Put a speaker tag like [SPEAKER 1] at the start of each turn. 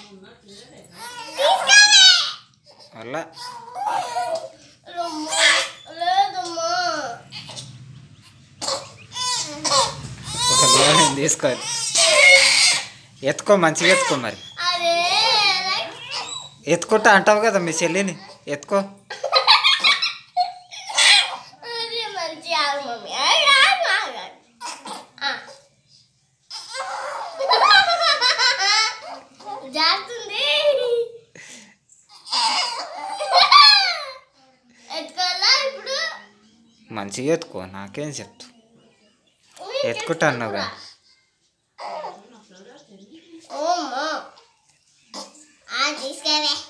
[SPEAKER 1] అలా
[SPEAKER 2] లేదమ్మా
[SPEAKER 1] ఒకవేళ నేను తీసుకోవాలి ఎత్తుకో మంచిగా ఎత్తుకో మరి
[SPEAKER 2] అదే
[SPEAKER 1] ఎత్తుకుంటా అంటావు కదా మీ చెల్లిని ఎత్తుకో
[SPEAKER 2] అది మంచి ఆగు మమ్మీ ఆగు, ఆగు, ఆగు, ఆగు. ఆ. జారుతుంది ఎత్తుకోవాలా ఇప్పుడు
[SPEAKER 1] మంచిగా ఎత్తుకో నాకేం చెప్తు ఎత్తుకుంటా అన్నావు కదా
[SPEAKER 2] ఓమ్మో ఆ తీసుకెళ్ళే